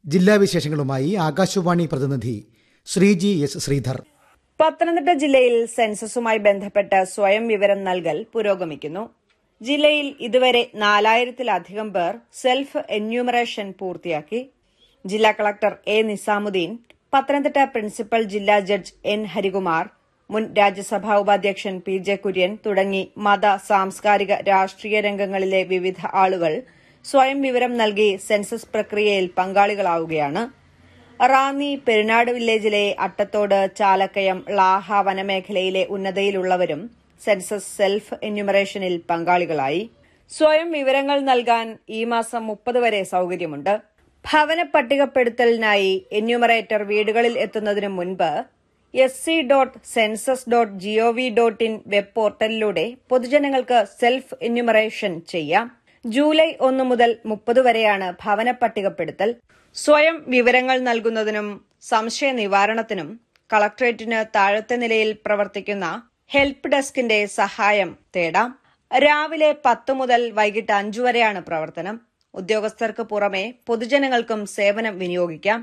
ജില്ലാ വിശേഷങ്ങളുമായി ആകാശവാണി പ്രതിനിധി ശ്രീജി എസ് ശ്രീധർ പത്തനംതിട്ട ജില്ലയിൽ സെൻസസുമായി ബന്ധപ്പെട്ട് സ്വയം വിവരം നൽകൽ പുരോഗമിക്കുന്നു ജില്ലയിൽ ഇതുവരെ നാലായിരത്തിലധികം പേർ സെൽഫ് എന്യൂമറേഷൻ പൂർത്തിയാക്കി ജില്ലാ collector A Nizamuddin Pathanamthitta principal ജില്ലാ ജഡ്ജ് എൻ ഹരികുമാർ മുൻ രാജ്യസഭാ ഉപാധ്യക്ഷൻ പി ജെ കുര്യൻ തുടങ്ങി മത സാംസ്കാരിക രാഷ്ട്രീയ രംഗങ്ങളിലെ വിവിധ ആളുകൾ സ്വയം വിവരം നൽകി സെൻസസ് പ്രക്രിയയിൽ പങ്കാളികളാവുകയാണ് റാന്നി പെരുനാട് വില്ലേജിലെ അട്ടത്തോട് ചാലക്കയം ലാഹ വനമേഖലയിലെ ഉന്നതയിലുള്ളവരും സെൻസസ് സെൽഫ് എന്യൂമറേഷനിൽ പങ്കാളികളായി സ്വയം വിവരങ്ങൾ നൽകാൻ ഈ മാസം മുപ്പത് വരെ സൌകര്യമുണ്ട് ഭവന പട്ടികപ്പെടുത്തലിനായി എന്യൂമറേറ്റർ വീടുകളിൽ എത്തുന്നതിനു മുൻപ് S C dot census dot G O V dot in web പോർട്ടലിലൂടെ പൊതുജനങ്ങൾക്ക് സെൽഫ് എന്യൂമറേഷൻ ചെയ്യാം ജൂലൈ ഒന്ന് മുതൽ മുപ്പത് വരെയാണ് ഭവന പട്ടികപ്പെടുത്തൽ സ്വയം വിവരങ്ങൾ നൽകുന്നതിനും സംശയ നിവാരണത്തിനും കളക്ടറേറ്റിന് താഴത്തെ നിലയിൽ പ്രവർത്തിക്കുന്ന ഹെൽപ്പ് ഡെസ്കിന്റെ സഹായം തേടാം രാവിലെ പത്ത് മുതൽ വൈകിട്ട് അഞ്ചു വരെയാണ് പ്രവർത്തനം ഉദ്യോഗസ്ഥർക്ക് പുറമെ പൊതുജനങ്ങൾക്കും സേവനം വിനിയോഗിക്കാം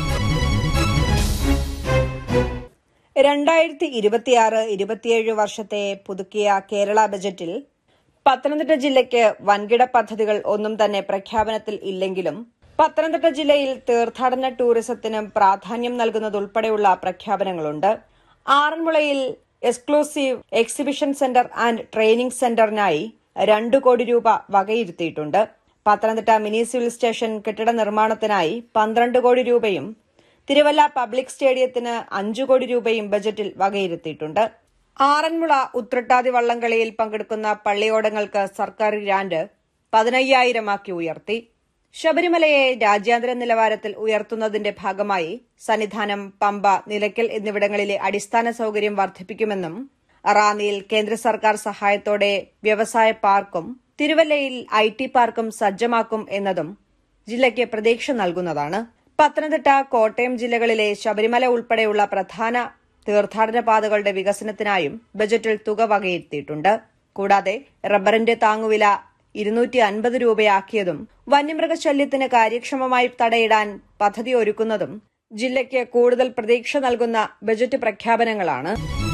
രണ്ടായിരത്തി ഇരുപത്തിയാറ് ഇരുപത്തിയേഴ് വർഷത്തെ പുതുക്കിയ കേരള ബജറ്റിൽ പത്തനംതിട്ട ജില്ലയ്ക്ക് വൻകിട പദ്ധതികൾ ഒന്നും തന്നെ പ്രഖ്യാപനത്തിൽ ഇല്ലെങ്കിലും പത്തനംതിട്ട ജില്ലയിൽ തീർത്ഥാടന ടൂറിസത്തിന് പ്രാധാന്യം നൽകുന്നതുൾപ്പെടെയുള്ള പ്രഖ്യാപനങ്ങളുണ്ട് ആറന്മുളയിൽ exclusive exhibition centre and training സെന്ററിനായി രണ്ടു കോടി രൂപ വകയിരുത്തിയിട്ടുണ്ട് പത്തനംതിട്ട മിനി സിവിൽ സ്റ്റേഷൻ കെട്ടിട നിർമ്മാണത്തിനായി പന്ത്രണ്ട് കോടി രൂപയും തിരുവല്ല പബ്ലിക് സ്റ്റേഡിയത്തിന് അഞ്ചു കോടി രൂപയും ബജറ്റിൽ വകയിരുത്തിയിട്ടുണ്ട് ആറന്മുള ഉത്രട്ടാതി വള്ളംകളിയിൽ പങ്കെടുക്കുന്ന പള്ളിയോടങ്ങൾക്ക് സർക്കാർ ഗ്രാന്റ് പതിനയ്യായിരമാക്കി ഉയർത്തി ശബരിമലയെ രാജ്യാന്തര നിലവാരത്തിൽ ഉയർത്തുന്നതിന്റെ ഭാഗമായി സന്നിധാനം പമ്പ നിലയ്ക്കൽ എന്നിവിടങ്ങളിലെ അടിസ്ഥാന സൌകര്യം വർദ്ധിപ്പിക്കുമെന്നും റാന്നിയിൽ കേന്ദ്ര സർക്കാർ സഹായത്തോടെ വ്യവസായ പാർക്കും തിരുവല്ലയിൽ ഐ ടി പാർക്കും സജ്ജമാക്കും എന്നതും ജില്ലയ്ക്ക് പ്രതീക്ഷ നൽകുന്നതാണ് പത്തനംതിട്ട കോട്ടയം ജില്ലകളിലെ ശബരിമല ഉൾപ്പെടെയുള്ള പ്രധാന തീർത്ഥാടന പാതകളുടെ വികസനത്തിനായും ബജറ്റിൽ തുക വകയിരുത്തിയിട്ടുണ്ട് കൂടാതെ റബ്ബറിന്റെ താങ്ങുവില ഇരുന്നൂറ്റി അൻപത് രൂപയാക്കിയതും വന്യമൃഗശല്യത്തിന് കാര്യക്ഷമമായി തടയിടാൻ പദ്ധതി ഒരുക്കുന്നതും ജില്ലയ്ക്ക് കൂടുതൽ പ്രതീക്ഷ നൽകുന്ന ബജറ്റ് പ്രഖ്യാപനങ്ങളാണ്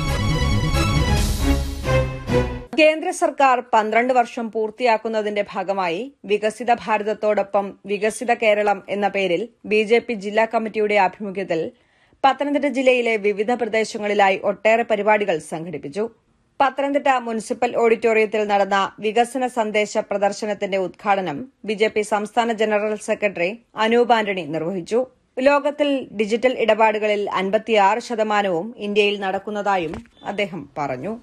കേന്ദ്ര സർക്കാർ പന്ത്രണ്ട് വർഷം പൂർത്തിയാക്കുന്നതിന്റെ ഭാഗമായി വികസിത ഭാരതത്തോടൊപ്പം വികസിത കേരളം എന്ന പേരിൽ ബി ജെ പി ജില്ലാ കമ്മിറ്റിയുടെ ആഭിമുഖ്യത്തിൽ പത്തനംതിട്ട ജില്ലയിലെ വിവിധ പ്രദേശങ്ങളിലായി ഒട്ടേറെ പരിപാടികൾ സംഘടിപ്പിച്ചു പത്തനംതിട്ട മുനിസിപ്പൽ ഓഡിറ്റോറിയത്തിൽ നടന്ന വികസന സന്ദേശ പ്രദർശനത്തിന്റെ ഉദ്ഘാടനം ബിജെപി സംസ്ഥാന ജനറൽ സെക്രട്ടറി അനൂപ് ആന്റണി നിർവഹിച്ചു ലോകത്തിൽ ഡിജിറ്റൽ ഇടപാടുകളിൽ അൻപത്തിയാറ് ശതമാനവും ഇന്ത്യയിൽ നടക്കുന്നതായും അദ്ദേഹം പറഞ്ഞു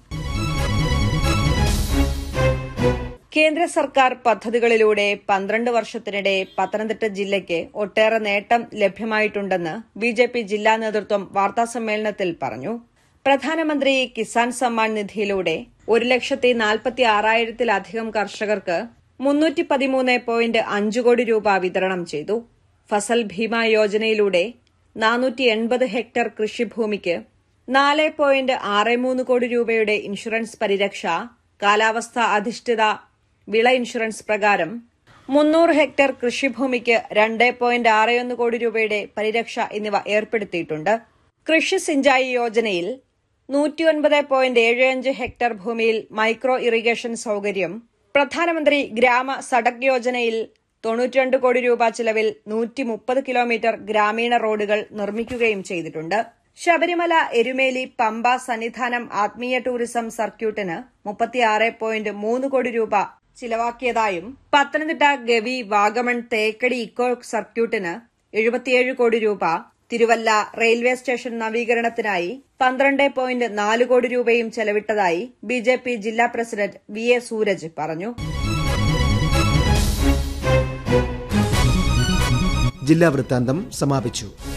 കേന്ദ്ര സർക്കാർ പദ്ധതികളിലൂടെ പന്ത്രണ്ട് വർഷത്തിനിടെ പത്തനംതിട്ട ജില്ലയ്ക്ക് ഒട്ടേറെ നേട്ടം ലഭ്യമായിട്ടുണ്ടെന്ന് ബി ജെ പി ജില്ലാ നേതൃത്വം വാർത്താസമ്മേളനത്തിൽ പറഞ്ഞു പ്രധാനമന്ത്രി കിസാൻ സമ്മാൻ നിധിയിലൂടെ ഒരു ലക്ഷത്തി നാൽപ്പത്തി ആറായിരത്തിലധികം കർഷകർക്ക് മുന്നൂറ്റി പതിമൂന്ന് പോയിന്റ് അഞ്ച് കോടി രൂപ വിതരണം ചെയ്തു ഫസൽ ഭീമ യോജനയിലൂടെ നാനൂറ്റി എൺപത് ഹെക്ടർ കൃഷിഭൂമിക്ക് നാല് പോയിന്റ് ആറ് മൂന്ന് കോടി രൂപയുടെ ഇൻഷുറൻസ് പരിരക്ഷ കാലാവസ്ഥ അധിഷ്ഠിത വിള ഇൻഷുറൻസ് പ്രകാരം മുന്നൂറ് ഹെക്ടർ കൃഷിഭൂമിക്ക് രണ്ട് പോയിന്റ് ആറ് കോടി രൂപയുടെ പരിരക്ഷ എന്നിവ ഏർപ്പെടുത്തിയിട്ടുണ്ട് കൃഷി സിഞ്ചായി യോജനയിൽ നൂറ്റിയൊൻപത് പോയിന്റ് ഏഴ് അഞ്ച് ഹെക്ടർ ഭൂമിയിൽ മൈക്രോ ഇറിഗേഷൻ സൌകര്യം പ്രധാനമന്ത്രി ഗ്രാമ സഡക് യോജനയിൽ തൊണ്ണൂറ്റിരണ്ട് കോടി രൂപ ചിലവിൽ നൂറ്റി മുപ്പത് കിലോമീറ്റർ ഗ്രാമീണ റോഡുകൾ നിർമ്മിക്കുകയും ചെയ്തിട്ടുണ്ട് ശബരിമല എരുമേലി പമ്പ സന്നിധാനം ആത്മീയ ടൂറിസം സർക്യൂട്ടിന് മുപ്പത്തിയാറ് പോയിന്റ് മൂന്ന് കോടി രൂപ ചിലവാക്കിയതായും പത്തനംതിട്ട ഗവി വാഗമൺ തേക്കടി ഇക്കോ സർക്യൂട്ടിന് എഴുപത്തിയേഴ് കോടി രൂപ തിരുവല്ല റെയിൽവേ സ്റ്റേഷൻ നവീകരണത്തിനായി പന്ത്രണ്ട് പോയിന്റ് നാല് കോടി രൂപയും ചെലവിട്ടതായി ബി ജെ പി ജില്ലാ പ്രസിഡന്റ് വി എ സൂരജ് പറഞ്ഞു ജില്ലാ വൃത്താന്തം സമാപിച്ചു